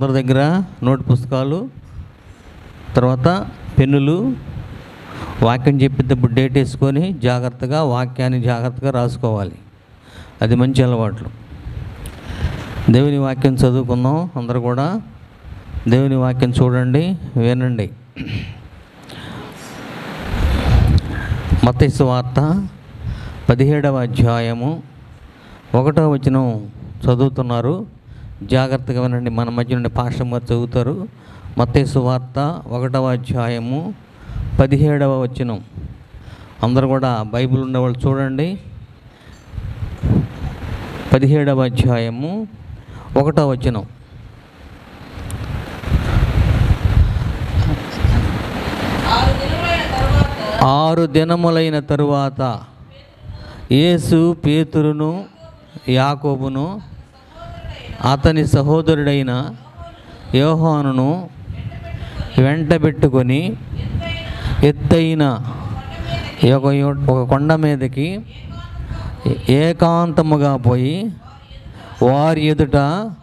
అందరి దగ్గర నోట్ పుస్తకాలు తర్వాత పెన్నులు వాక్యం చెప్పేటప్పుడు డేట్ వేసుకొని జాగ్రత్తగా వాక్యాన్ని జాగ్రత్తగా రాసుకోవాలి అది మంచి అలవాట్లు దేవుని వాక్యం చదువుకుందాం అందరూ కూడా దేవుని వాక్యం చూడండి వినండి మత్తయి వార్త పదిహేడవ అధ్యాయము ఒకటో వచనం చదువుతున్నారు జాగ్రత్తగా వినండి మన మధ్య నుండి పాఠం గారు చదువుతారు మత్తయి వార్త ఒకటవ అధ్యాయము పదిహేడవ వచనం అందరూ కూడా బైబిల్ ఉన్నవాళ్ళు చూడండి పదిహేడవ అధ్యాయము ఒకటో వచనం ఆరు దినములైన తరువాత ఆరు దినములైన తరువాత యేసు పేతురును యాకోబును అతని సహోదరుడైన యోహానును వెంటబెట్టుకొని ఎత్తైన ఒక యో- ఒక కొండ మీదకి ఏకాంతముగా పోయి వారి ఎదుట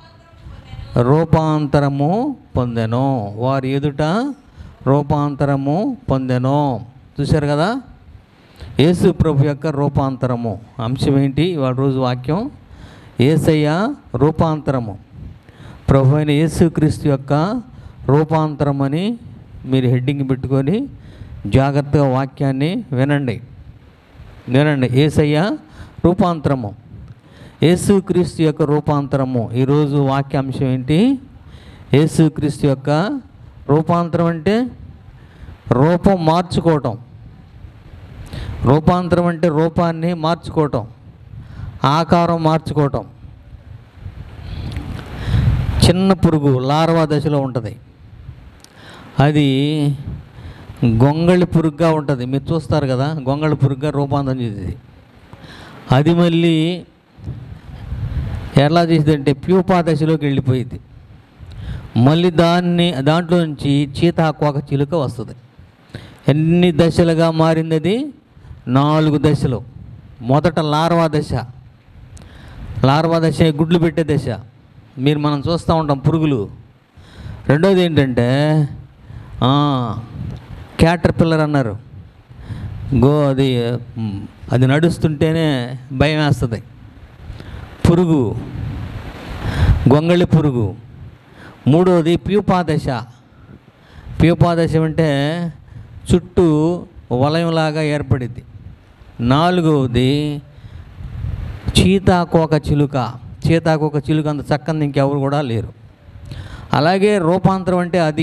రూపాంతరము పొందెను వారి ఎదుట రూపాంతరము పొందెను చూశారు కదా యేసు ప్రభు యొక్క రూపాంతరము అంశం ఏంటి ఇవాళ రోజు వాక్యం ఏసయ్య రూపాంతరము ప్రభు అయిన యేసుక్రీస్తు యొక్క రూపాంతరం అని మీరు హెడ్డింగ్ పెట్టుకొని జాగ్రత్తగా వాక్యాన్ని వినండి వినండి ఏసయ్య రూపాంతరము యేసుక్రీస్తు యొక్క రూపాంతరము ఈరోజు వాక్యాంశం ఏంటి యేసుక్రీస్తు యొక్క రూపాంతరం అంటే రూపం మార్చుకోవటం రూపాంతరం అంటే రూపాన్ని మార్చుకోవటం ఆకారం మార్చుకోవటం చిన్న పురుగు లార్వా దశలో ఉంటుంది అది గొంగళి పురుగుగా ఉంటుంది మీరు చూస్తారు కదా గొంగళి పురుగుగా రూపాంతరం చేసేది అది మళ్ళీ ఎలా చేసిందంటే ప్యూపా దశలోకి వెళ్ళిపోయింది మళ్ళీ దాన్ని దాంట్లో నుంచి చీతాకోక చిలుక వస్తుంది ఎన్ని దశలుగా మారింది అది నాలుగు దశలు మొదట లార్వా దశ లార్వా దశ గుడ్లు పెట్టే దశ మీరు మనం చూస్తూ ఉంటాం పురుగులు రెండోది ఏంటంటే క్యాటర్ పిల్లర్ అన్నారు గో అది మ్, అది నడుస్తుంటేనే భయం వేస్తుంది పురుగు గొంగళి పురుగు మూడోది ప్యూపాదశ ప్యూపాదశ అంటే చుట్టూ వలయంలాగా ఏర్పడింది నాలుగవది చీతాకోక చిలుక చీతాకోక చిలుక అంత చక్కని ఇంకెవరు కూడా లేరు అలాగే రూపాంతరం అంటే అది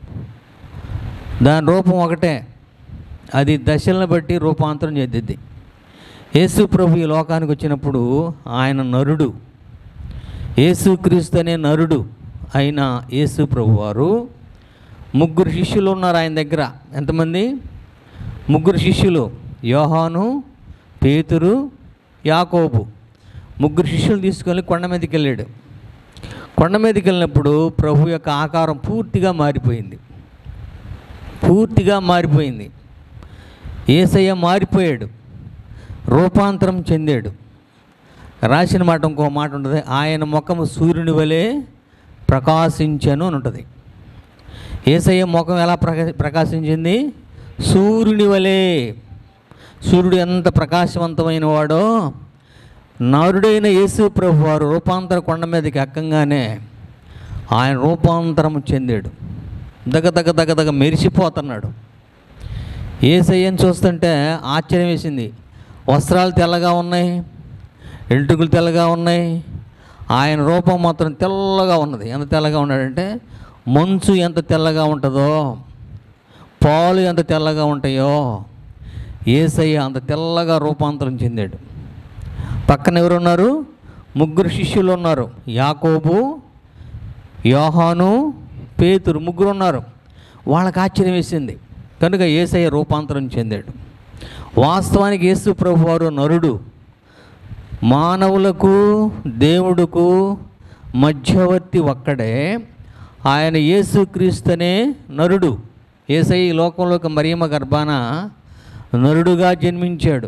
దాని రూపం ఒకటే అది దశలను బట్టి రూపాంతరం చెందిద్ది యేసు ప్రభు ఈ లోకానికి వచ్చినప్పుడు ఆయన నరుడు యేసుక్రీస్తు అనే నరుడు అయిన యేసు ప్రభు వారు ముగ్గురు శిష్యులు ఉన్నారు ఆయన దగ్గర ఎంతమంది ముగ్గురు శిష్యులు యోహాను పేతురు యాకోబు ముగ్గురు శిష్యులు తీసుకొని కొండ మీదకి వెళ్ళాడు కొండ మీదకి వెళ్ళినప్పుడు ప్రభు యొక్క ఆకారం పూర్తిగా మారిపోయింది పూర్తిగా మారిపోయింది ఏసయ్య మారిపోయాడు రూపాంతరం చెందాడు రాసిన మాట ఇంకో మాట ఉంటుంది ఆయన ముఖము సూర్యుని వలె ప్రకాశించను అని ఉంటుంది ఏసయ్య ముఖం ఎలా ప్రకా ప్రకాశించింది సూర్యుని వలె సూర్యుడు ఎంత ప్రకాశవంతమైన వాడో నరుడైన యేసు ప్రభు వారు రూపాంతర కొండ మీదకి ఎక్కంగానే ఆయన రూపాంతరం చెందాడు దగ దగ దగ దగ మెరిసిపోతున్నాడు ఏసయ్యని చూస్తుంటే ఆశ్చర్యం వేసింది వస్త్రాలు తెల్లగా ఉన్నాయి ఎంట్రుకలు తెల్లగా ఉన్నాయి ఆయన రూపం మాత్రం తెల్లగా ఉన్నది ఎంత తెల్లగా ఉన్నాడంటే మంచు ఎంత తెల్లగా ఉంటుందో పాలు ఎంత తెల్లగా ఉంటాయో ఏసయ్య అంత తెల్లగా రూపాంతరం చెందాడు పక్కన ఎవరు ఉన్నారు ముగ్గురు శిష్యులు ఉన్నారు యాకోబు యోహాను పేతురు ముగ్గురు ఉన్నారు వాళ్ళకి ఆశ్చర్యం వేసింది కనుక ఏసయ్య రూపాంతరం చెందాడు వాస్తవానికి యేసు ప్రభు వారు నరుడు మానవులకు దేవుడుకు మధ్యవర్తి ఒక్కడే ఆయన యేసుక్రీస్తునే నరుడు ఏసయ్య ఈ లోకంలోకి మరియమ్మ గర్భాన నరుడుగా జన్మించాడు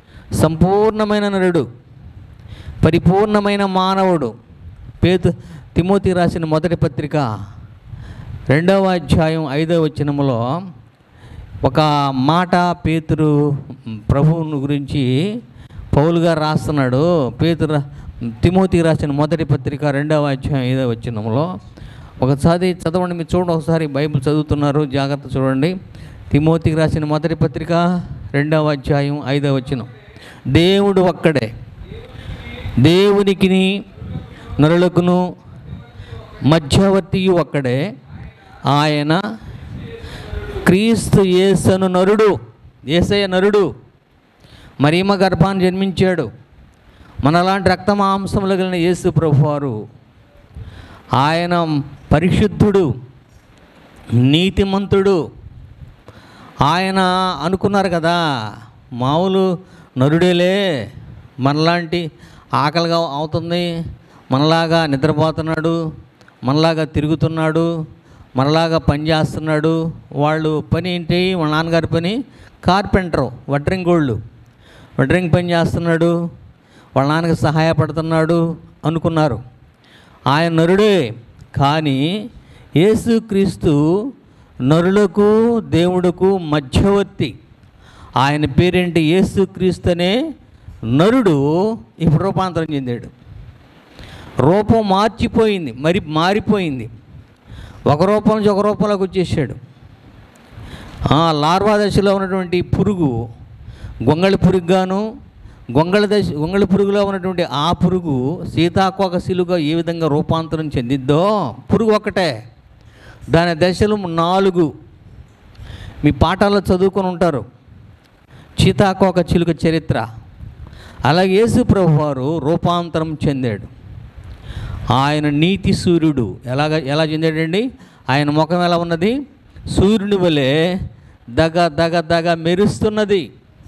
సంపూర్ణమైన నరుడు పరిపూర్ణమైన మానవుడు పేతు తిమోతి రాసిన మొదటి పత్రిక రెండవ అధ్యాయం ఐదవ వచనములో ఒక మాట పేతురు ప్రభువును గురించి పౌలు గారు రాస్తున్నాడు పేతురు తిమోతి రాసిన మొదటి పత్రిక రెండవ అధ్యాయం ఐదవ వచనములో ఒకసారి చదవండి మీరు చూడండి ఒకసారి బైబిల్ చదువుతున్నారు జాగ్రత్త చూడండి తిమోతికి రాసిన మొదటి పత్రిక రెండవ అధ్యాయం ఐదవ వచనం దేవుడు ఒక్కడే దేవునికిని నరులకును మధ్యవర్తియు ఒక్కడే ఆయన క్రీస్తు యేసను నరుడు ఏసయ్య నరుడు మరీమ గర్భాన్ని జన్మించాడు మనలాంటి రక్త మాంసములు కలిగిన యేసు ప్రభువారు ఆయన పరిశుద్ధుడు నీతిమంతుడు ఆయన అనుకున్నారు కదా మామూలు నరుడేలే మనలాంటి ఆకలిగా అవుతుంది మనలాగా నిద్రపోతున్నాడు మనలాగా తిరుగుతున్నాడు మనలాగా పని చేస్తున్నాడు వాళ్ళు పని ఏంటి వాళ్ళ నాన్నగారి పని కార్పెంటరు వడ్రింగ్ గోళ్ళు వడ్రింగ్ పని చేస్తున్నాడు వాళ్ళ నాన్నకి సహాయపడుతున్నాడు అనుకున్నారు ఆయన నరుడే కానీ యేసుక్రీస్తు నరులకు దేవుడుకు మధ్యవర్తి ఆయన పేరేంటి యేసుక్రీస్తు అనే నరుడు ఇప్పుడు రూపాంతరం చెందాడు రూపం మార్చిపోయింది మరి మారిపోయింది ఒక రూపం నుంచి ఒక రూపంలోకి వచ్చేసాడు ఆ లార్వా దశలో ఉన్నటువంటి పురుగు గొంగళి పురుగుగాను గొంగళి దశ గొంగళి పురుగులో ఉన్నటువంటి ఆ పురుగు సీతాకోక శిలుగా ఏ విధంగా రూపాంతరం చెందిద్దో పురుగు ఒకటే దాని దశలు నాలుగు మీ పాఠాల్లో చదువుకొని ఉంటారు సీతాకోక చిలుక చరిత్ర అలాగే యేసు ప్రభు వారు రూపాంతరం చెందాడు ఆయన నీతి సూర్యుడు ఎలాగ ఎలా చెందాడండి ఆయన ముఖం ఎలా ఉన్నది సూర్యుని వలె దగ దగ దగ మెరుస్తున్నది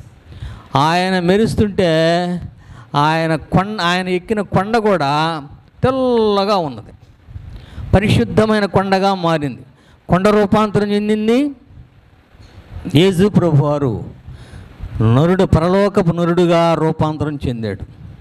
ఆయన మెరుస్తుంటే ఆయన కొండ ఆయన ఎక్కిన కొండ కూడా తెల్లగా ఉన్నది పరిశుద్ధమైన కొండగా మారింది కొండ రూపాంతరం చెందింది యేసు ప్రభు వారు నరుడు పరలోకపు నరుడుగా రూపాంతరం చెందాడు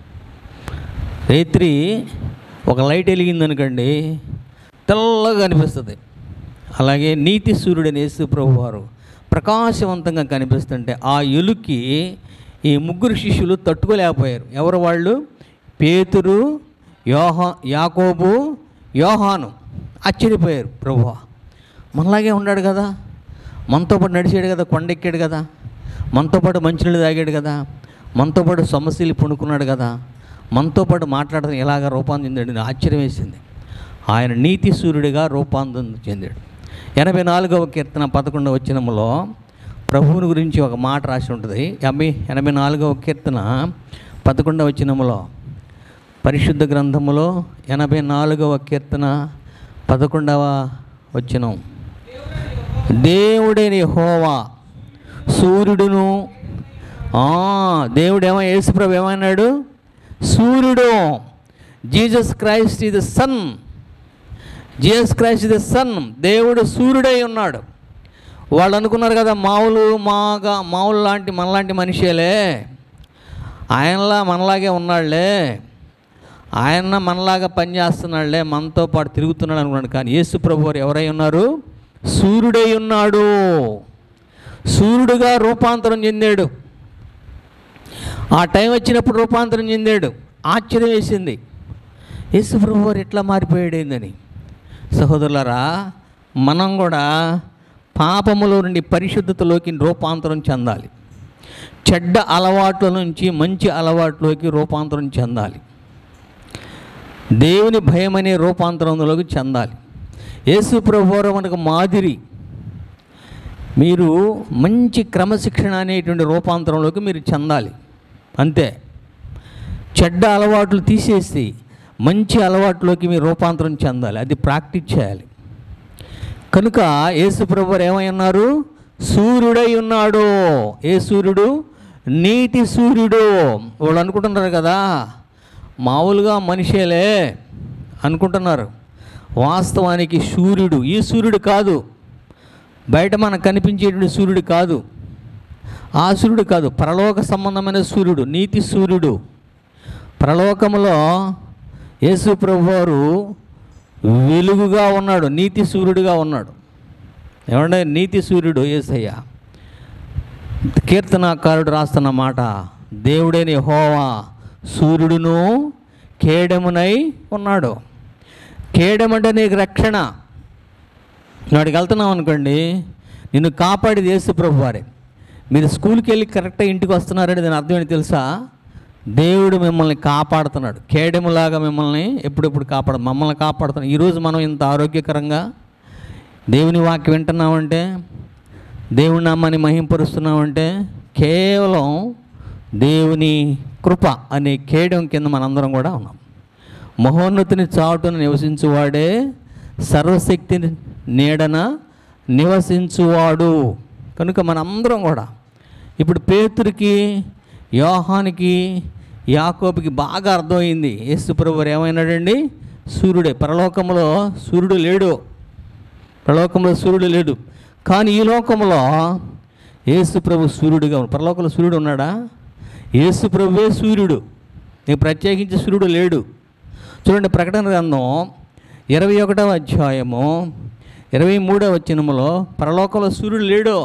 రేత్రి ఒక లైట్ వెలిగింది అనుకోండి తెల్లగా కనిపిస్తుంది అలాగే నీతి సూర్యుడని యేసు ప్రభు వారు ప్రకాశవంతంగా కనిపిస్తుంటే ఆ ఎలుక్కి ఈ ముగ్గురు శిష్యులు తట్టుకోలేకపోయారు ఎవరు వాళ్ళు పేతురు యోహా యాకోబు యోహాను ఆశ్చర్యపోయారు ప్రభు మనలాగే ఉన్నాడు కదా మనతో పాటు నడిచాడు కదా కొండెక్కాడు కదా మనతో పాటు మంచినీళ్ళు తాగాడు కదా మనతో పాటు సమస్యలు పుణుకున్నాడు కదా మనతో పాటు మాట్లాడడం ఎలాగ రూపాంతరం చెందాడు ఆశ్చర్యం వేసింది ఆయన నీతి సూర్యుడిగా రూపాంతరం చెందాడు ఎనభై నాలుగవ కీర్తన పదకొండవ వచ్చినములో ప్రభువుని గురించి ఒక మాట రాసి ఉంటుంది ఎనభై ఎనభై నాలుగవ కీర్తన పదకొండవ వచ్చినములో పరిశుద్ధ గ్రంథములో ఎనభై నాలుగవ కీర్తన పదకొండవ వచ్చినం దేవుడైన హోవా సూర్యుడును ఆ, దేవుడు ఏమో యేసుప్రభు ఏమన్నాడు సూర్యుడు జీసస్ క్రైస్ట్ ఇది సన్ జీసస్ క్రైస్ట్ ఇది సన్ దేవుడు సూర్యుడై ఉన్నాడు వాళ్ళు అనుకున్నారు కదా మామూలు మాగా మామూలు లాంటి మనలాంటి మనిషేలే ఆయనలా మనలాగే ఉన్నాడులే ఆయన మనలాగా పనిచేస్తున్నాడులే మనతో పాటు తిరుగుతున్నాడు అనుకున్నాడు కానీ యేసు ప్రభు వారు ఎవరై ఉన్నారు సూర్యుడై ఉన్నాడు సూర్యుడుగా రూపాంతరం చెందాడు ఆ టైం వచ్చినప్పుడు రూపాంతరం చెందాడు ఆశ్చర్యం వేసింది యేసు ప్రభు వారు ఎట్లా మారిపోయాడు ఏందని సహోదరులారా మనం కూడా పాపములో నుండి పరిశుద్ధతలోకి రూపాంతరం చెందాలి చెడ్డ అలవాట్ల నుంచి మంచి అలవాట్లోకి రూపాంతరం చెందాలి దేవుని భయం అనే రూపాంతరంలోకి చెందాలి యేసు ప్రభువారు మనకు మాదిరి మీరు మంచి క్రమశిక్షణ అనేటువంటి రూపాంతరంలోకి మీరు చెందాలి అంతే చెడ్డ అలవాట్లు తీసేసి మంచి అలవాట్లోకి మీరు రూపాంతరం చెందాలి అది ప్రాక్టీస్ చేయాలి కనుక యేసు ప్రభువారు ఏమై ఉన్నారు సూర్యుడై ఉన్నాడు ఏ సూర్యుడు నీటి సూర్యుడు వాళ్ళు అనుకుంటున్నారు కదా మామూలుగా మనిషేలే అనుకుంటున్నారు వాస్తవానికి సూర్యుడు ఈ సూర్యుడు కాదు బయట మనకు కనిపించేటువంటి సూర్యుడు కాదు ఆ సూర్యుడు కాదు పరలోక సంబంధమైన సూర్యుడు నీతి సూర్యుడు పరలోకములో యేసు ప్రభువారు వెలుగుగా ఉన్నాడు నీతి సూర్యుడిగా ఉన్నాడు ఏమంటే నీతి సూర్యుడు ఏసయ్య కీర్తనాకారుడు రాస్తున్న మాట దేవుడైన యెహోవా సూర్యుడును కేడమునై ఉన్నాడు కేడమంటే నీకు రక్షణ వాడికి వెళ్తున్నాం అనుకోండి నిన్ను కాపాడేది యేసు ప్రభు వారే మీరు స్కూల్కి వెళ్ళి కరెక్ట్గా ఇంటికి వస్తున్నారని దాని అర్థం ఏంటి తెలుసా దేవుడు మిమ్మల్ని కాపాడుతున్నాడు కేడములాగా మిమ్మల్ని ఎప్పుడెప్పుడు కాపాడు మమ్మల్ని కాపాడుతున్నాడు ఈరోజు మనం ఇంత ఆరోగ్యకరంగా దేవుని వాక్యం వింటున్నామంటే దేవుని నామాన్ని మహింపరుస్తున్నామంటే కేవలం దేవుని కృప అనే కేడం కింద మనందరం కూడా ఉన్నాం మహోన్నతిని చాటును నివసించువాడే సర్వశక్తి నీడన నివసించువాడు కనుక మనందరం కూడా ఇప్పుడు పేతురికి యోహానికి యాకోబుకి బాగా అర్థమైంది యేసు ప్రభు వారు ఏమైనాడండి సూర్యుడే పరలోకంలో సూర్యుడు లేడు పరలోకంలో సూర్యుడు లేడు కానీ ఈ లోకంలో యేసు ప్రభు సూర్యుడిగా ఉన్నాడు పరలోకంలో సూర్యుడు ఉన్నాడా యేసు ప్రభువే సూర్యుడు నీకు ప్రత్యేకించి సూర్యుడు లేడు చూడండి ప్రకటన గ్రంథం ఇరవై ఒకటవ అధ్యాయము ఇరవై మూడవ వచనములో పరలోకంలో సూర్యుడు లేడు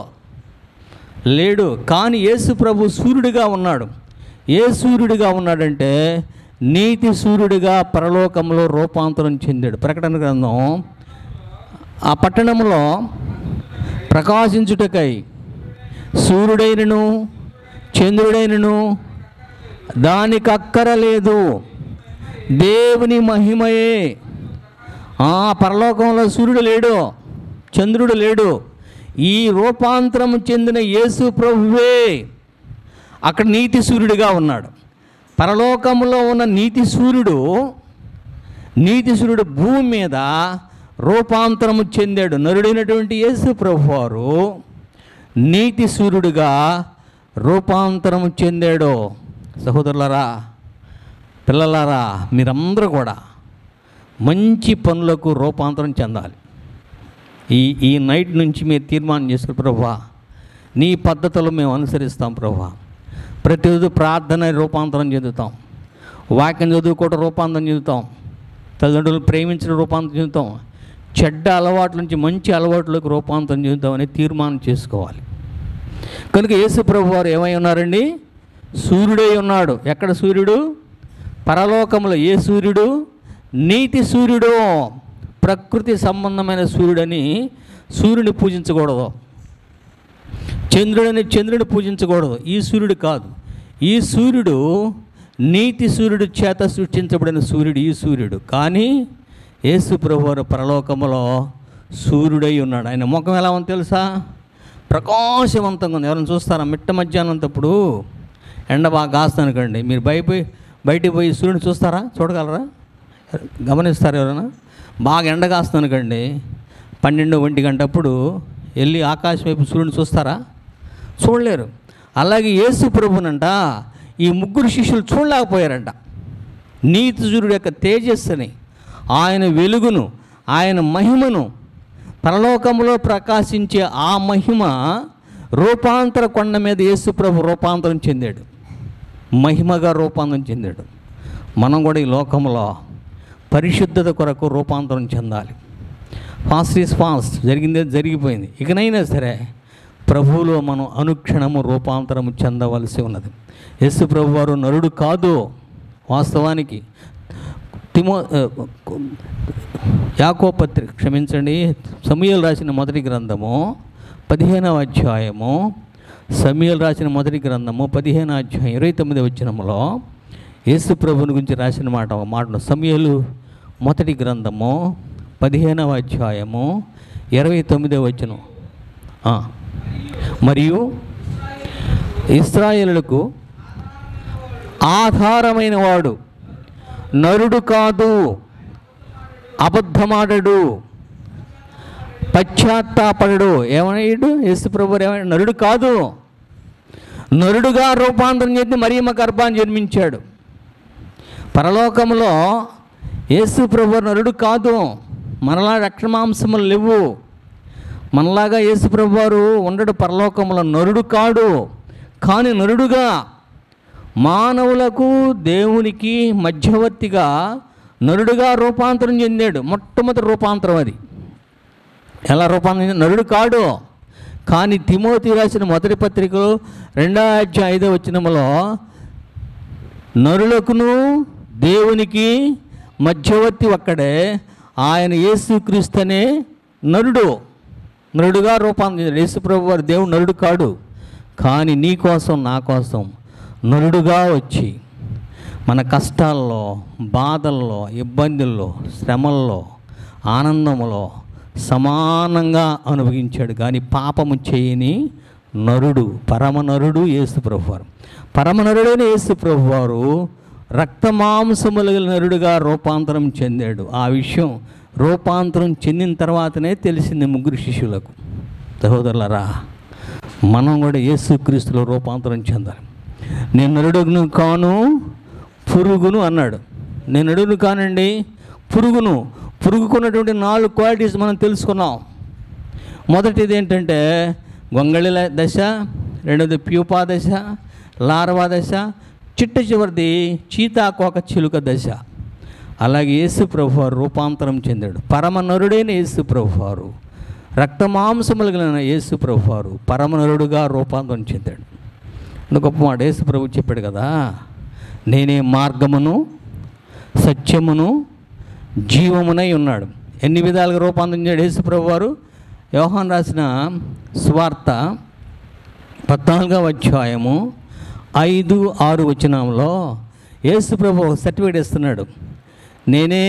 లేడు కానీ యేసు ప్రభు సూర్యుడిగా ఉన్నాడు ఏ సూర్యుడిగా ఉన్నాడంటే నీతి సూర్యుడిగా పరలోకంలో రూపాంతరం చెందాడు ప్రకటన గ్రంథం ఆ పట్టణంలో ప్రకాశించుటకై సూర్యుడైనను చంద్రుడైనను దానికి అక్కరలేదు దేవుని మహిమయే ఆ పరలోకంలో సూర్యుడు లేడు చంద్రుడు లేడు ఈ రూపాంతరం చెందిన యేసు ప్రభువే అక్కడ నీతి సూర్యుడిగా ఉన్నాడు పరలోకంలో ఉన్న నీతి సూర్యుడు నీతి సూర్యుడు భూమి మీద రూపాంతరము చెందాడు నరుడైనటువంటి యేసు ప్రభు వారు నీతి సూర్యుడిగా రూపాంతరము చెందాడు సహోదరులరా పిల్లలారా మీరందరూ కూడా మంచి పనులకు రూపాంతరం చెందాలి ఈ ఈ నైట్ నుంచి మీరు తీర్మానం చేసుకుని ప్రభా నీ పద్ధతులు మేము అనుసరిస్తాం ప్రభా ప్రతిరోజు ప్రార్థన రూపాంతరం చెందుతాం వాక్యం చదువుకోవడం రూపాంతరం చెందుతాం తల్లిదండ్రులు ప్రేమించడం రూపాంతరం చెందుతాం చెడ్డ అలవాట్ల నుంచి మంచి అలవాట్లకు రూపాంతరం చెందుతామని తీర్మానం చేసుకోవాలి కనుక యేసు ప్రభు వారు ఏమై ఉన్నారండి సూర్యుడై ఉన్నాడు ఎక్కడ సూర్యుడు పరలోకంలో ఏ సూర్యుడు నీతి సూర్యుడు ప్రకృతి సంబంధమైన సూర్యుడని సూర్యుని పూజించకూడదు చంద్రుడని చంద్రుడిని పూజించకూడదు ఈ సూర్యుడు కాదు ఈ సూర్యుడు నీతి సూర్యుడు చేత సృష్టించబడిన సూర్యుడు ఈ సూర్యుడు కానీ యేసు ప్రభువారు పరలోకములో సూర్యుడై ఉన్నాడు ఆయన ముఖం ఎలా ఉంది తెలుసా ప్రకాశవంతంగా ఉంది ఎవరైనా చూస్తారా మిట్ట మధ్యాహ్నంతప్పుడు ఎండ బాగా కాస్తానుకండి మీరు బయపోయి బయటికి పోయి సూర్యుని చూస్తారా చూడగలరా గమనిస్తారా ఎవరైనా బాగా ఎండ కాస్తానుకండి పన్నెండు ఒంటి గంటప్పుడు వెళ్ళి ఆకాశం వైపు సూర్యుని చూస్తారా చూడలేరు అలాగే యేసు ప్రభునంట ఈ ముగ్గురు శిష్యులు చూడలేకపోయారంట నీతి సూర్యుడు యొక్క తేజస్సుని ఆయన వెలుగును ఆయన మహిమను పరలోకంలో ప్రకాశించే ఆ మహిమ రూపాంతర కొండ మీద యేసు ప్రభు రూపాంతరం చెందాడు మహిమగా రూపాంతరం చెందాడు మనం కూడా ఈ లోకంలో పరిశుద్ధత కొరకు రూపాంతరం చెందాలి ఫాస్ట్ ఈజ్ ఫాస్ట్ జరిగిందే జరిగిపోయింది ఇకనైనా సరే ప్రభువులో మనం అనుక్షణము రూపాంతరము చెందవలసి ఉన్నది యేసు ప్రభు వారు నరుడు కాదు వాస్తవానికి తిమో యాకో పత్రిక క్షమించండి సమయలు రాసిన మొదటి గ్రంథము పదిహేనవ అధ్యాయము సమయలు రాసిన మొదటి గ్రంథము పదిహేను అధ్యాయం ఇరవై తొమ్మిది వచ్చినములో యేసు ప్రభుని గురించి రాసిన మాట ఒక మాటను సమయలు మొదటి గ్రంథము పదిహేనవ అధ్యాయము ఇరవై తొమ్మిదవ వచనం ఆ. మరియు ఇస్రాయేలులకు ఆధారమైన వాడు నరుడు కాదు అబద్ధమాడడు పశ్చాత్తాపడడు ఏమన్నాడు యేసు ప్రభు ఏమన్నా నరుడు కాదు నరుడుగా రూపాంతరం చెంది మరియమ్మ గర్భాన్ని జన్మించాడు పరలోకంలో యేసు ప్రభు నరుడు కాదు మనలా రక్తమాంసములు లేవు మనలాగా యేసు ప్రభు వారు ఉండడు పరలోకంలో నరుడు కాడు కానీ నరుడుగా మానవులకు దేవునికి మధ్యవర్తిగా నరుడుగా రూపాంతరం చెందాడు మొట్టమొదటి రూపాంతరం అది ఎలా రూపాంతరం చెందాడు? నరుడు కాడు కానీ తిమోతి రాసిన మొదటి పత్రికలో రెండో అధ్యాయం ఐదో వచ్చినములో నరులకును దేవునికి మధ్యవర్తి ఒక్కడే ఆయన యేసుక్రీస్తనే నరుడు నరుడుగా రూపాంతరం యేసుప్రభు వారు దేవుడు నరుడు కాడు కానీ నీ కోసం నా కోసం నరుడుగా వచ్చి మన కష్టాల్లో బాధల్లో ఇబ్బందుల్లో శ్రమల్లో ఆనందములో సమానంగా అనుభవించాడు కానీ పాపము చేయని నరుడు పరమనరుడు యేసు ప్రభువారు పరమనరుడైన యేసు ప్రభువారు రక్తమాంసముల నరుడుగా రూపాంతరం చెందాడు ఆ విషయం రూపాంతరం చెందిన తర్వాతనే తెలిసింది ముగ్గురు శిష్యులకు సహోదరులరా మనం కూడా యేసుక్రీస్తులో రూపాంతరం చెందాలి నేను నరుడును కాను పురుగును అన్నాడు నేను నరుడును కానండి పురుగును పురుగుకున్నటువంటి నాలుగు క్వాలిటీస్ మనం తెలుసుకున్నాం మొదటిది ఏంటంటే గొంగళి దశ రెండోది ప్యూపా దశ లార్వా దశ చిట్ట చివరిది చీతాకోక చిలుక దశ అలాగే యేసు ప్రభువారు రూపాంతరం చెందాడు పరమనరుడైన యేసు ప్రభువారు రక్తమాంసములు కలిగిన యేసు ప్రభువారు పరమనరుడుగా రూపాంతరం చెందాడు ఇంత గొప్ప మాట యేసు ప్రభు చెప్పాడు కదా నేనే మార్గమును సత్యమును జీవమునై ఉన్నాడు ఎన్ని విధాలుగా రూపాంతరం చేయడు యేసు ప్రభు వారు యోహాన్ రాసిన స్వార్త పద్నాలుగవ అధ్యాయము ఐదు ఆరు వచనంలో యేసు ప్రభు సర్టిఫికేట్ ఇస్తున్నాడు నేనే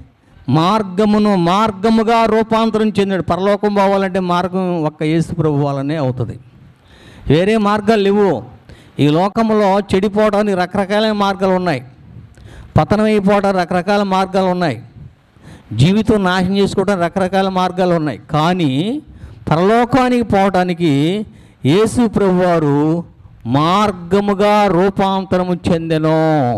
మార్గమును మార్గముగా రూపాంతరం చెందాడు పరలోకం పోవాలంటే మార్గం ఒక్క యేసు ప్రభు వల్లనే అవుతుంది వేరే మార్గాలు లేవు ఈ లోకంలో చెడిపోవడానికి రకరకాల మార్గాలు ఉన్నాయి పతనం అయిపోవడానికి రకరకాల మార్గాలు ఉన్నాయి జీవితం నాశనం చేసుకోవడం రకరకాల మార్గాలు ఉన్నాయి కానీ పరలోకానికి పోవటానికి యేసు ప్రభువారు మార్గముగా రూపాంతరము చెందెను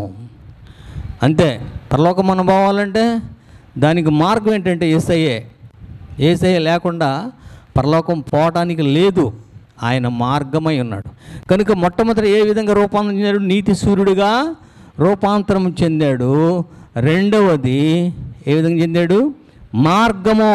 అంతే పరలోకం మనం పోవాలంటే దానికి మార్గం ఏంటంటే ఏసయ్యే ఏసయ్య లేకుండా పరలోకం పోవటానికి లేదు ఆయన మార్గమై ఉన్నాడు కనుక మొట్టమొదటి ఏ విధంగా రూపాంతరం చెందాడు నీతి సూర్యుడిగా రూపాంతరం చెందాడు రెండవది ఏ విధంగా చెందాడు మార్గము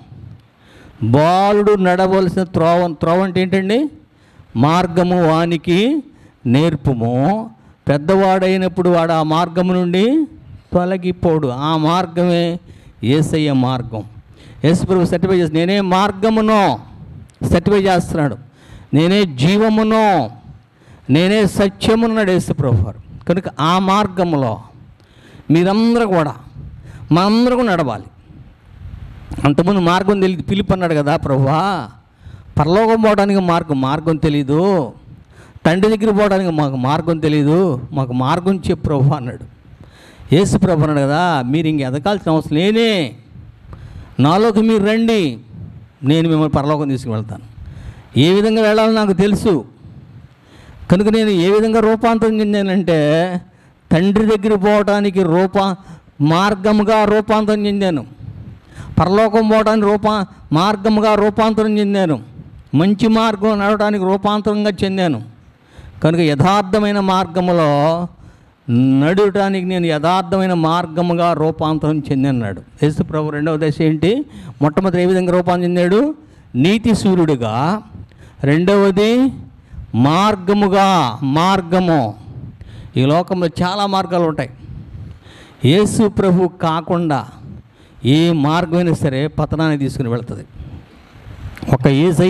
బాలుడు నడవలసిన త్రోవ త్రోవ అంటే ఏంటండి మార్గము వానికి నేర్పుము పెద్దవాడైనప్పుడు వాడు ఆ మార్గము నుండి తొలగిపోడు ఆ మార్గమే ఏసయ్య మార్గం యేసుప్రభు సర్టిఫై చేసి నేనే మార్గమును సర్టిఫై చేస్తున్నాడు నేనే జీవమును నేనే సత్యమున్నాడు యేసుప్రభు వారు కనుక ఆ మార్గములో మీరందరూ కూడా మనందరూ కూడా నడవాలి అంతకుముందు మార్గం తెలియదు పిలుపు అన్నాడు కదా ప్రభువా పరలోకం పోవడానికి మార్గం మార్గం తెలీదు తండ్రి దగ్గర పోవడానికి మాకు మార్గం తెలీదు మాకు మార్గం చెప్పు ప్రభు అన్నాడు యేసు ప్రభు అన్నాడు కదా మీరు ఇంక ఎదగాల్సిన అవసరం లేనే నాలోకి మీరు రండి నేను మిమ్మల్ని పరలోకం తీసుకువెళ్తాను ఏ విధంగా వెళ్ళాలో నాకు తెలుసు కనుక నేను ఏ విధంగా రూపాంతరం చెందానంటే తండ్రి దగ్గర పోవటానికి రూపా మార్గముగా రూపాంతరం చెందాను పరలోకం పోవడానికి రూపా మార్గముగా రూపాంతరం చెందాను మంచి మార్గం నడవడానికి రూపాంతరంగా చెందాను కనుక యథార్థమైన మార్గములో నడవటానికి నేను యథార్థమైన మార్గముగా రూపాంతరం చెందన్నాడు యేసు ప్రభు రెండవ దశ ఏంటి మొట్టమొదటి ఏ విధంగా రూపాంతరం చెందాడు నీతి సూర్యుడిగా రెండవది మార్గముగా మార్గము ఈ లోకంలో చాలా మార్గాలు ఉంటాయి యేసు ప్రభు కాకుండా ఏ మార్గమైనా సరే పతనాన్ని తీసుకుని వెళ్తుంది ఒక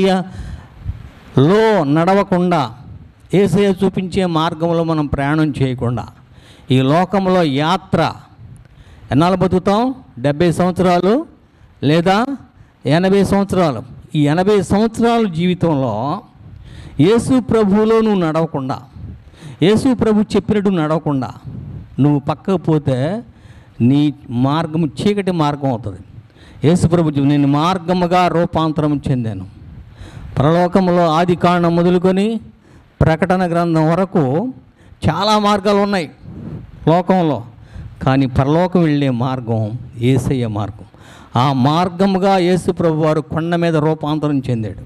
ఏసయ్యలో నడవకుండా ఏసయ్య చూపించే మార్గంలో మనం ప్రయాణం చేయకుండా ఈ లోకంలో యాత్ర ఎన్నాళ్ళు బతుకుతాం డెబ్బై సంవత్సరాలు లేదా ఎనభై సంవత్సరాలు ఈ ఎనభై సంవత్సరాల జీవితంలో యేసు ప్రభువులో నువ్వు నడవకుండా యేసు ప్రభు చెప్పినట్టు నడవకుండా నువ్వు పక్కకు పోతే నీ మార్గము చీకటి మార్గం అవుతుంది యేసు ప్రభు చెప్పు, నేను మార్గముగా రూపాంతరం చెందాను పరలోకంలో ఆది కాండం మొదలుకొని ప్రకటన గ్రంథం వరకు చాలా మార్గాలు ఉన్నాయి లోకంలో కానీ పరలోకం వెళ్ళే మార్గం ఏసయ్య మార్గం ఆ మార్గముగా యేసు ప్రభు వారు కొండ మీద రూపాంతరం చెందాడు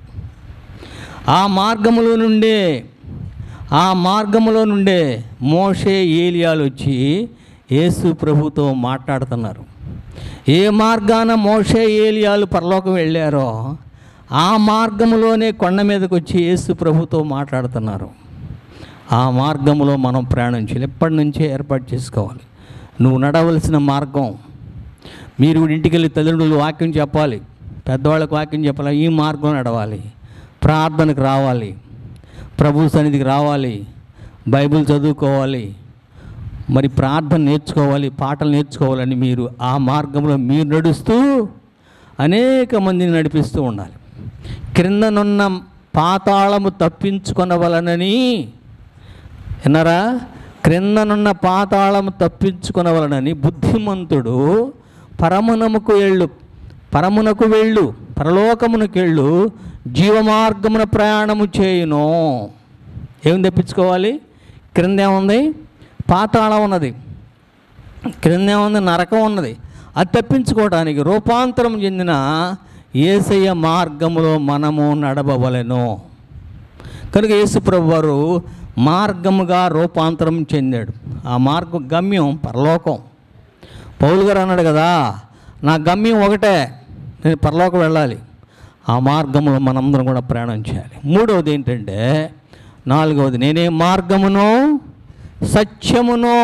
ఆ మార్గములో నుండే ఆ మార్గములో నుండే మోషే ఏలియాలు వచ్చి యేసు ప్రభుతో మాట్లాడుతున్నారు ఏ మార్గాన మోషే ఏలియాలు పరలోకం వెళ్ళారో ఆ మార్గంలోనే కొండ మీదకి వచ్చి యేసు ప్రభుతో మాట్లాడుతున్నారు ఆ మార్గంలో మనం ప్రయాణం చేయాలి ఎప్పటి నుంచే ఏర్పాటు చేసుకోవాలి నువ్వు నడవలసిన మార్గం మీరు కూడా ఇంటికి వెళ్ళి తల్లిదండ్రులు వాక్యం చెప్పాలి పెద్దవాళ్ళకి వాక్యం చెప్పాలి ఈ మార్గం నడవాలి ప్రార్థనకు రావాలి ప్రభు సన్నిధికి రావాలి బైబిల్ చదువుకోవాలి మరి ప్రార్థన నేర్చుకోవాలి పాటలు నేర్చుకోవాలని మీరు ఆ మార్గంలో మీరు నడుస్తూ అనేక మందిని నడిపిస్తూ ఉండాలి క్రిందనున్న పాతాళము తప్పించుకొనవలనని విన్నారా క్రిందనున్న పాతాళము తప్పించుకొనవలనని బుద్ధిమంతుడు పరమునముకు వెళ్ళు పరమునకు వెళ్ళు పరలోకమునకు వెళ్ళు జీవమార్గమున ప్రయాణము చేయును ఏం తెప్పించుకోవాలి క్రింద ఏముంది పాతాళం ఉన్నది క్రింద ఏముంది నరకం ఉన్నది అది తప్పించుకోవడానికి రూపాంతరం చెందిన ఏసయ్య మార్గములో మనము నడవవలెను కనుక యేసుప్రభు వారు మార్గముగా రూపాంతరం చెందాడు ఆ మార్గ గమ్యం పరలోకం పౌలు గారు అన్నాడు కదా నా గమ్యం ఒకటే నేను పరలోకం వెళ్ళాలి ఆ మార్గంలో మనందరం కూడా ప్రయాణం చేయాలి మూడవది ఏంటంటే నాలుగవది నేనే మార్గమును సత్యమును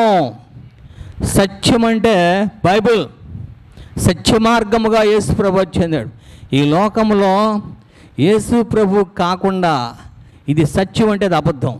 సత్యం అంటే బైబిల్ సత్య మార్గముగా యేసు ప్రభు చెందాడు ఈ లోకంలో యేసు ప్రభు కాకుండా ఇది సత్యం అంటే అది అబద్ధం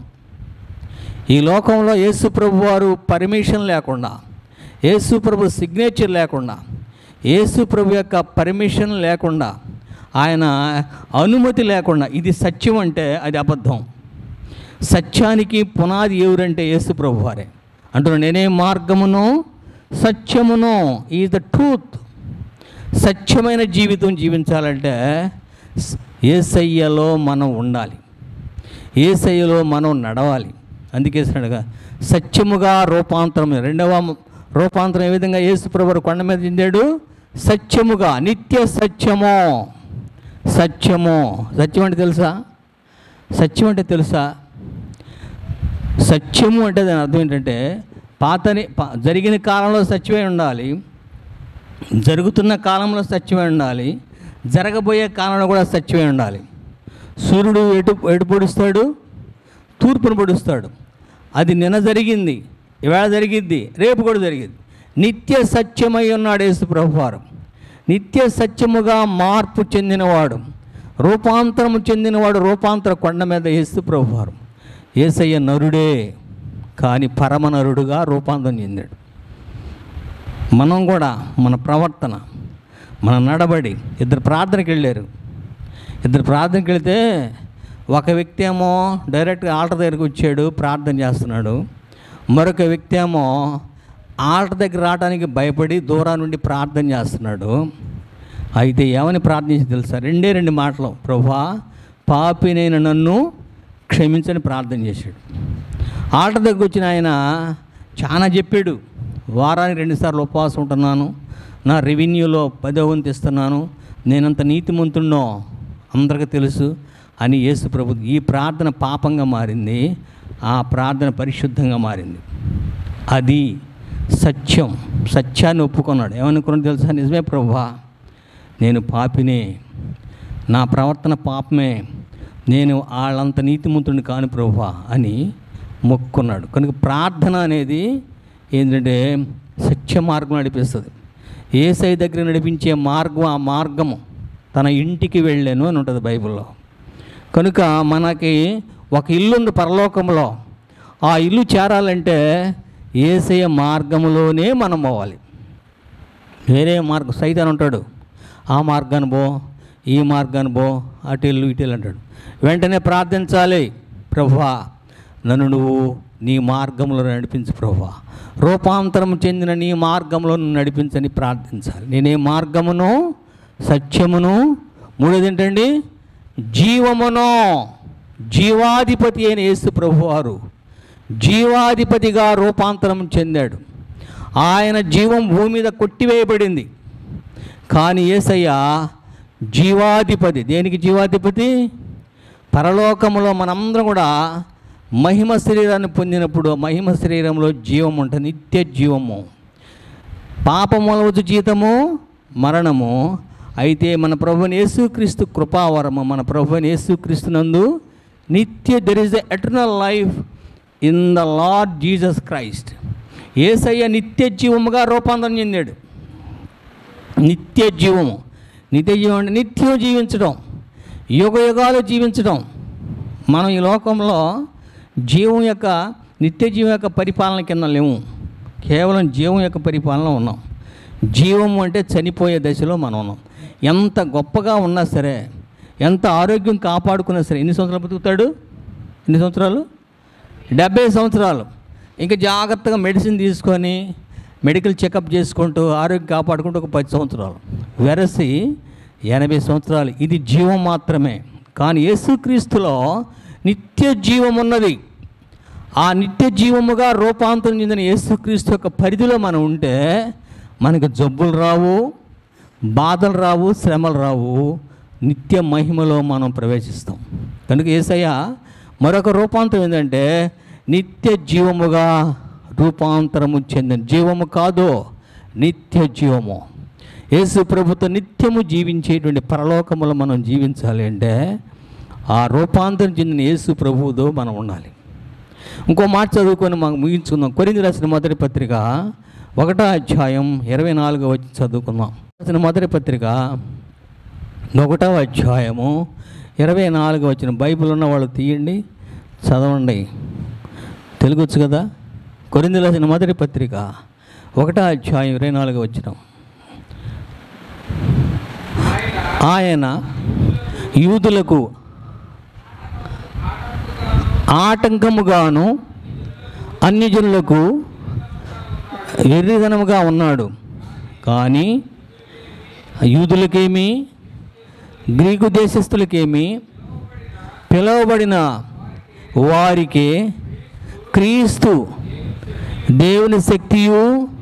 ఈ లోకంలో యేసు ప్రభు వారు పర్మిషన్ లేకుండా యేసు ప్రభు సిగ్నేచర్ లేకుండా యేసు ప్రభు యొక్క పర్మిషన్ లేకుండా ఆయన అనుమతి లేకుండా ఇది సత్యం అంటే అది అబద్ధం సత్యానికి పునాది ఎవరంటే యేసు ప్రభు వారే అంటున్నా నేనే మార్గమును సత్యమును ఈజ్ ద ట్రూత్ సత్యమైన జీవితం జీవించాలంటే స్- ఏసయ్యలో మనం ఉండాలి ఏసయ్యలో మనం నడవాలి అందుకే సడగా సత్యముగా రూపాంతరం రెండవ మ- రూపాంతరం ఏ విధంగా యేసుప్రభు కొండ మీద చెందాడు సత్యముగా నిత్య సత్యము సత్యము సత్యం అంటే తెలుసా సత్యం అంటే తెలుసా సత్యము అంటే దాని అర్థం ఏంటంటే పాతని పా- జరిగిన కాలంలో సత్యమై ఉండాలి జరుగుతున్న కాలంలో సత్యమై ఉండాలి జరగబోయే కాలంలో కూడా సత్యమై ఉండాలి సూర్యుడు ఎటు ఎటు పొడుస్తాడు తూర్పును పొడుస్తాడు అది నిన్న జరిగింది ఇవాళ జరిగిద్ది రేపు కూడా జరిగింది నిత్య సత్యమై ఉన్నాడు యేసు ప్రభువారు నిత్య సత్యముగా మార్పు చెందినవాడు రూపాంతరము చెందినవాడు రూపాంతర కొండ మీద యేసు ప్రభువారు ఏసయ్య నరుడే కానీ పరమనరుడుగా రూపాంతరం చెందాడు మనం కూడా మన ప్రవర్తన మన నడబడి ఇద్దరు ప్రార్థనకి వెళ్ళారు ఇద్దరు ప్రార్థనకి వెళితే ఒక వ్యక్తి ఏమో డైరెక్ట్గా ఆల్టర్ దగ్గరికి వచ్చాడు ప్రార్థన చేస్తున్నాడు మరొక వ్యక్తి ఏమో ఆల్టర్ దగ్గర రావడానికి భయపడి దూరం నుండి ప్రార్థన చేస్తున్నాడు అయితే ఏమని ప్రార్థించి తెలుసా రెండే రెండు మాటలు ప్రభా పాపినైన నన్ను క్షమించని ప్రార్థన చేశాడు ఆల్టర్ దగ్గర వచ్చిన ఆయన చాలా చెప్పాడు వారానికి రెండుసార్లు ఉపవాసం ఉంటున్నాను నా రెవెన్యూలో పదో వంతు ఇస్తున్నాను నేనంత నీతిమంతున్నో అందరికీ తెలుసు అని యేసు ప్రభు ఈ ప్రార్థన పాపంగా మారింది ఆ ప్రార్థన పరిశుద్ధంగా మారింది అది సత్యం సత్యాన్ని ఒప్పుకున్నాడు ఏమనుకున్నాడు తెలుసా నిజమే ప్రభా నేను పాపినే నా ప్రవర్తన పాపమే నేను వాళ్ళంత నీతిమంతుడిని కాను ప్రభా అని మొక్కున్నాడు కనుక ప్రార్థన అనేది ఏంటంటే సత్య మార్గం నడిపిస్తుంది ఏసై దగ్గర నడిపించే మార్గం ఆ మార్గము తన ఇంటికి వెళ్ళాను అని ఉంటుంది బైబిల్లో కనుక మనకి ఒక ఇల్లు ఉంది పరలోకంలో ఆ ఇల్లు చేరాలంటే ఏసయ మార్గములోనే మనం పోవాలి వేరే మార్గం సైతాన్ ఉంటాడు ఆ మార్గాన్ని పో ఈ మార్గాన్ని పో అటు వెళ్ళు ఇటు వెళ్ళు అంటాడు వెంటనే ప్రార్థించాలి ప్రభువా నన్ను నువ్వు నీ మార్గంలో నడిపించు ప్రభువా రూపాంతరం చెందిన నీ మార్గంలో నన్ను నడిపించని ప్రార్థించాలి నేనే మార్గమును సత్యమును మూడోది ఏంటండి జీవమును జీవాధిపతి అయిన యేసు ప్రభువారు జీవాధిపతిగా రూపాంతరం చెందాడు ఆయన జీవం భూమి మీద కొట్టివేయబడింది కానీ ఏసయ్య జీవాధిపతి దేనికి జీవాధిపతి పరలోకములో మనందరం కూడా మహిమ శరీరాన్ని పొందినప్పుడు ఆ మహిమ శరీరంలో జీవం ఉంటుంది నిత్య జీవము పాపములవచ్చు జీతము మరణము అయితే మన ప్రభుని యేసుక్రీస్తు కృపావరము మన ప్రభుని యేసుక్రీస్తు నందు నిత్య there is the eternal life in the lord Jesus Christ ఏసయ్య నిత్య జీవముగా రూపాంతరం చెందాడు నిత్య జీవము నిత్య జీవం అంటే నిత్యం జీవించడం యుగ యుగాలు జీవించడం మనం ఈ లోకంలో జీవం యొక్క నిత్య జీవం యొక్క పరిపాలన కింద లేవు కేవలం జీవం యొక్క పరిపాలన ఉన్నాం జీవం అంటే చనిపోయే దశలో మనం ఉన్నాం ఎంత గొప్పగా ఉన్నా సరే ఎంత ఆరోగ్యం కాపాడుకున్నా సరే ఎన్ని సంవత్సరాలు బతుకుతాడు ఎన్ని సంవత్సరాలు డెబ్బై సంవత్సరాలు ఇంకా జాగ్రత్తగా మెడిసిన్ తీసుకొని మెడికల్ చెకప్ చేసుకుంటూ ఆరోగ్యం కాపాడుకుంటూ ఒక పది సంవత్సరాలు వెరసి ఎనభై సంవత్సరాలు ఇది జీవం మాత్రమే కానీ యేసుక్రీస్తులో నిత్య జీవం ఉన్నది ఆ నిత్య జీవముగా రూపాంతరం చెందిన యేసుక్రీస్తు యొక్క పరిధిలో మనం ఉంటే మనకు జబ్బులు రావు బాధలు రావు శ్రమలు రావు నిత్య మహిమలో మనం ప్రవేశిస్తాం కనుక ఏసయ్య మరొక రూపాంతరం ఏంటంటే నిత్య జీవముగా రూపాంతరము చెందిన జీవము కాదు నిత్య జీవము యేసు ప్రభుత్వ నిత్యము జీవించేటువంటి పరలోకములో మనం జీవించాలి అంటే ఆ రూపాంతరం చెందిన యేసు ప్రభువుతో మనం ఉండాలి ఇంకో మాట చదువుకొని మాకు ముగించుకుందాం కొరింది రాసిన మొదటి పత్రిక ఒకటో అధ్యాయం ఇరవై నాలుగో వచ్చి చదువుకుందాం రాసిన మొదటి పత్రిక ఒకటవ అధ్యాయము ఇరవై నాలుగు వచ్చిన బైబిల్ ఉన్న వాళ్ళు తీయండి చదవండి తెలుగు వచ్చు కదా కొరింది రాసిన మొదటి పత్రిక ఒకటో అధ్యాయం ఇరవై నాలుగు వచ్చిన ఆయన యూదులకు ఆటంకముగాను అన్యజనులకు ఎర్రిదనముగా ఉన్నాడు కానీ యూదులకేమి గ్రీకు దేశస్థులకేమి పిలువబడిన వారికి క్రీస్తు దేవుని శక్తియు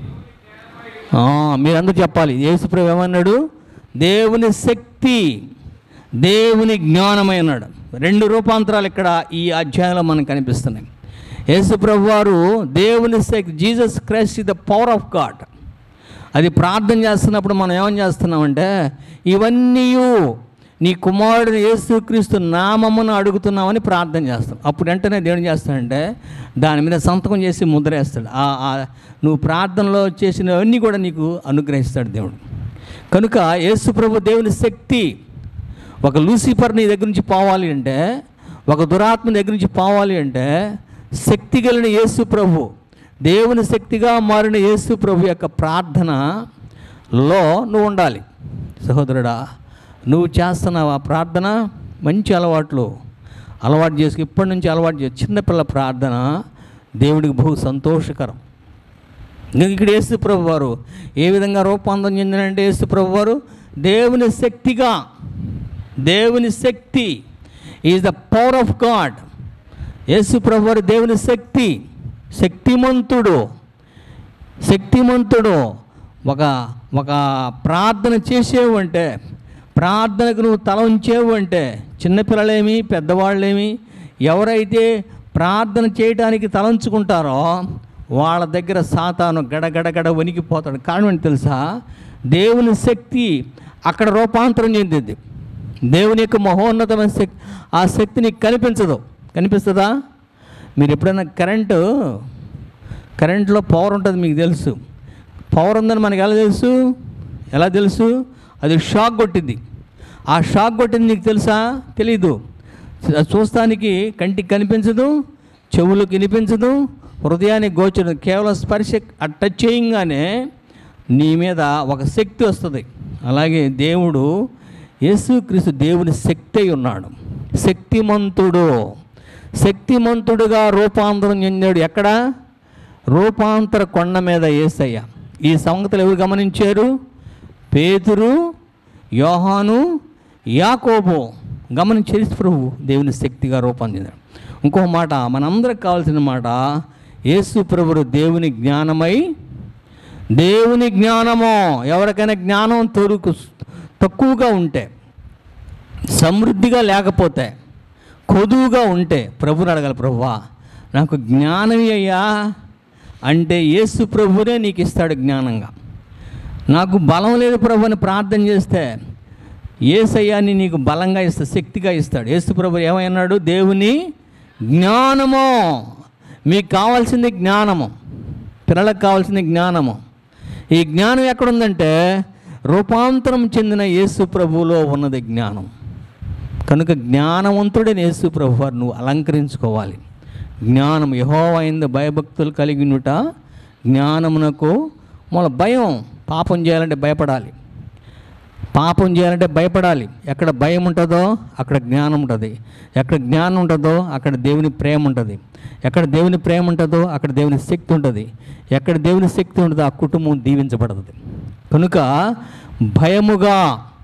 ఆ, మీరందరూ చెప్పాలి యేసుప్రభు ఏమన్నాడు దేవుని శక్తి దేవుని జ్ఞానమై అన్నాడు రెండు రూపాంతరాలు ఇక్కడ ఈ అధ్యాయంలో మనకు కనిపిస్తున్నాయి యేసుప్రభు వారు దేవుని శక్తి Jesus Christ the power of God అది ప్రార్థన చేస్తున్నప్పుడు మనం ఏమని చేస్తున్నామంటే ఇవన్నీ నీ కుమారుడు యేసుక్రీస్తు నామమును అడుగుతున్నామని ప్రార్థన చేస్తాం అప్పుడు వెంటనే దేవుడు చేస్తాడంటే దాని మీద సంతకం చేసి ముద్రేస్తాడు ఆ- ఆ నువ్వు ప్రార్థనలో చేసినవన్నీ కూడా నీకు అనుగ్రహిస్తాడు దేవుడు కనుక యేసుప్రభు దేవుని శక్తి ఒక లూసిఫర్ నీ దగ్గర నుంచి పోవాలి అంటే ఒక దురాత్మ దగ్గర నుంచి పోవాలి అంటే శక్తి కలిగిన యేసు ప్రభు దేవుని శక్తిగా మారిన యేసు ప్రభు యొక్క ప్రార్థనలో నువ్వు ఉండాలి సహోదరుడా నువ్వు చేస్తున్నావు ఆ ప్రార్థన మంచి అలవాట్లు అలవాటు చేసుకు ఇప్పటి నుంచి అలవాటు చేసి చిన్నపిల్ల ప్రార్థన దేవుడికి బహు సంతోషకరం ఇంకా ఇక్కడ యేసు ప్రభు వారు ఏ విధంగా రూపాంతరం చెందినంటే యేసు ప్రభు వారు దేవుని శక్తిగా దేవుని శక్తి is the power of God యేసు ప్రభు వారు దేవుని శక్తి శక్తిమంతుడు శక్తిమంతుడు ఒక ఒక ప్రార్థన చేసేవు అంటే ప్రార్థనకు నువ్వు తల ఉంచేవు అంటే చిన్నపిల్లలేమి పెద్దవాళ్ళేమి ఎవరైతే ప్రార్థన చేయడానికి తలంచుకుంటారో వాళ్ళ దగ్గర సాతాను గడగడగడ వణికిపోతాడు కారణం ఏంటి తెలుసా దేవుని శక్తి అక్కడ రూపాంతరం చెందింది దేవుని యొక్క మహోన్నతమైన శక్తి ఆ శక్తి నీకు కనిపించదు కనిపిస్తుందా మీరు ఎప్పుడైనా కరెంటు కరెంట్లో పవర్ ఉంటుంది మీకు తెలుసు పవర్ ఉందని మనకి ఎలా తెలుసు ఎలా తెలుసు అది షాక్ కొట్టింది ఆ షాక్ కొట్టింది నీకు తెలుసా తెలీదు అది చూస్తానికి కంటికి కనిపించదు చెవులకు వినిపించదు హృదయానికి గోచరం కేవలం స్పర్శ ఆ టచ్ చేయంగానే నీ మీద ఒక శక్తి వస్తుంది అలాగే దేవుడు యేసుక్రీస్తు దేవుని శక్తి అయి ఉన్నాడు శక్తిమంతుడు శక్తిమంతుడుగా రూపాంతరం చెందాడు ఎక్కడ రూపాంతర కొండ మీద ఏసయ్య ఈ సంగతులు ఎవరు గమనించారు పేతురు యోహాను యాకోబు గమనించేది ప్రభు దేవుని శక్తిగా రూపొందింది ఇంకో మాట మనందరికి కావాల్సిన మాట యేసు ప్రభుడు దేవుని జ్ఞానమై దేవుని జ్ఞానము ఎవరికైనా జ్ఞానం తొరుకు తక్కువగా ఉంటే సమృద్ధిగా లేకపోతే కొదువుగా ఉంటే ప్రభుని అడగాలి ప్రభువా నాకు జ్ఞానం అయ్యా అంటే యేసు ప్రభునే నీకు ఇస్తాడు జ్ఞానంగా నాకు బలం లేదు ప్రభు అని ప్రార్థన చేస్తే ఏసయ్యాన్ని నీకు బలంగా ఇస్తా శక్తిగా ఇస్తాడు యేసు ప్రభు ఏమన్నాడు దేవుని జ్ఞానము మీకు కావాల్సింది జ్ఞానము పిల్లలకు కావాల్సింది జ్ఞానము ఈ జ్ఞానం ఎక్కడుందంటే రూపాంతరం చెందిన యేసు ప్రభువులో ఉన్నది జ్ఞానం కనుక జ్ఞానవంతుడైన యేసు ప్రభు వారు నువ్వు అలంకరించుకోవాలి జ్ఞానం యహోవైంది భయభక్తులు కలిగినుట జ్ఞానమునకు మన భయం పాపం చేయాలంటే భయపడాలి పాపం చేయాలంటే భయపడాలి ఎక్కడ భయం ఉంటుందో అక్కడ జ్ఞానం ఉంటుంది ఎక్కడ జ్ఞానం ఉంటుందో అక్కడ దేవుని ప్రేమ ఉంటుంది ఎక్కడ దేవుని ప్రేమ ఉంటుందో అక్కడ దేవుని శక్తి ఉంటుంది ఎక్కడ దేవుని శక్తి ఉంటుందో ఆ కుటుంబం దీవించబడుతుంది కనుక భయముగా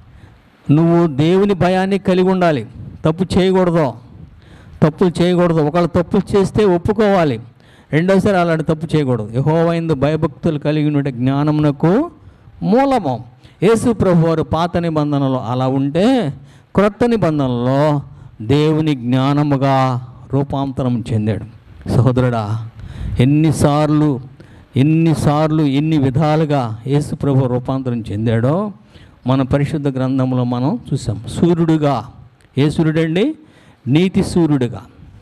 నువ్వు దేవుని భయాన్ని కలిగి ఉండాలి తప్పు చేయకూడదు తప్పులు చేయకూడదు ఒకళ్ళు తప్పులు చేస్తే ఒప్పుకోవాలి రెండోసారి అలాంటి తప్పు చేయకూడదు యహోవైందు భయభక్తులు కలిగి ఉండే జ్ఞానమునకు మూలము యేసు ప్రభు వారు పాత నిబంధనలో అలా ఉంటే క్రొత్త నిబంధనలో దేవుని జ్ఞానముగా రూపాంతరం చెందాడు సహోదరుడా ఎన్నిసార్లు ఎన్నిసార్లు ఎన్ని విధాలుగా యేసు ప్రభు రూపాంతరం చెందాడో మన పరిశుద్ధ గ్రంథంలో మనం చూసాం సూర్యుడుగా ఏ సూర్యుడండి నీతి సూర్యుడుగా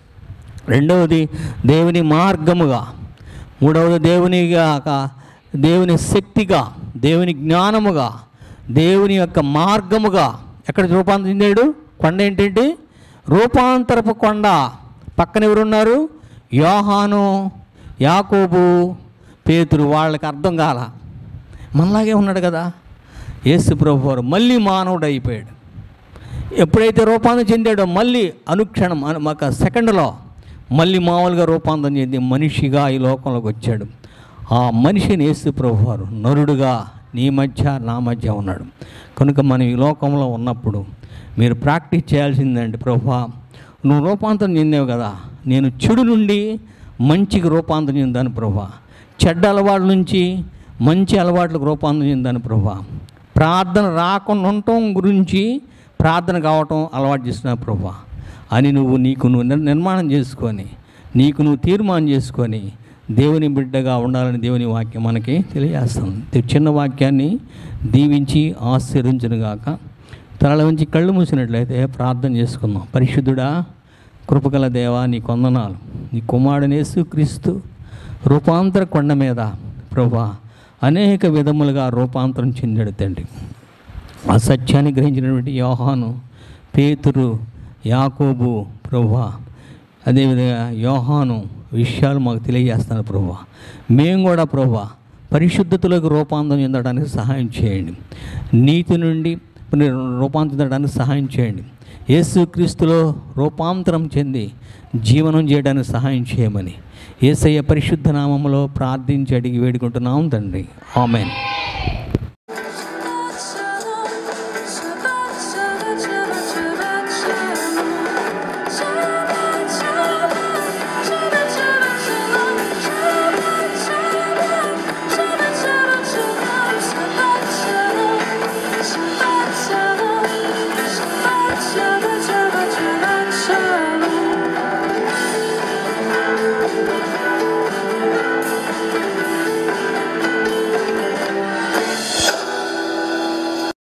రెండవది దేవుని మార్గముగా మూడవది దేవునిగా కా- దేవుని శక్తిగా దేవుని జ్ఞానముగా దేవుని యొక్క మార్గముగా ఎక్కడ రూపాంతరం చెందాడు కొండ ఏంటంటే రూపాంతరపు కొండ పక్కన ఎవరున్నారు యోహాను యాకోబు పేతురు వాళ్ళకి అర్థం కాల మనలాగే ఉన్నాడు కదా యేసు ప్రభు వారు మళ్ళీ మానవుడు అయిపోయాడు ఎప్పుడైతే రూపాంతరం చెందాడో మళ్ళీ అనుక్షణం అను- ఒక సెకండ్లో మళ్ళీ మామూలుగా రూపాంతరం చెంది మనిషిగా ఈ లోకంలోకి వచ్చాడు ఆ మనిషిని యేసు ప్రభు వారు నరుడుగా నీ మధ్య నా మధ్య ఉన్నాడు కనుక మనం ఈ లోకంలో ఉన్నప్పుడు మీరు ప్రాక్టీస్ చేయాల్సిందండి ప్రభా నువ్వు రూపాంతరం చెందావు కదా నేను చెడు నుండి మంచికి రూపాంతరం చెందాను ప్రభా చెడ్డ అలవాట్ల నుంచి మంచి అలవాట్లకు రూపాంతరం చెందాను ప్రభా ప్రార్థన రాకుండా ఉండటం గురించి ప్రార్థన కావటం అలవాటు చేసిన ప్రభా అని నువ్వు నీకు నువ్వు నిర్- నిర్మాణం చేసుకొని నీకు నువ్వు తీర్మానం చేసుకొని దేవుని బిడ్డగా ఉండాలని దేవుని వాక్యం మనకి తెలియజేస్తుంది ఈ చిన్న వాక్యాన్ని దీవించి ఆశీర్వించునుగాక తలల ఉంచి కళ్ళు మూసినట్లయితే ప్రార్థన చేసుకుందాం పరిశుద్ధుడా కృపగల దేవా నీ కొందనాలు నీ కుమారుడు యేసుక్రీస్తు రూపాంతర కొండ మీద ప్రభా అనేక విధములుగా రూపాంతరం చెందాడు తండ్రి ఆ సత్యాన్ని గ్రహించినటువంటి యోహాను పేతురు యాకోబు ప్రభా అదేవిధంగా యోహాను విషయాలు మాకు తెలియజేస్తాను ప్రభా మేము కూడా ప్రభా పరిశుద్ధతలోకి రూపాంతరం చెందడానికి సహాయం చేయండి నీతి నుండి రూపాంతరం చెందడానికి సహాయం చేయండి యేసుక్రీస్తులో రూపాంతరం చెంది జీవనం చేయడానికి సహాయం చేయమని యేసయ్య పరిశుద్ధ నామములో ప్రార్థించి అడిగి వేడుకుంటున్నాం తండ్రి ఆమెన్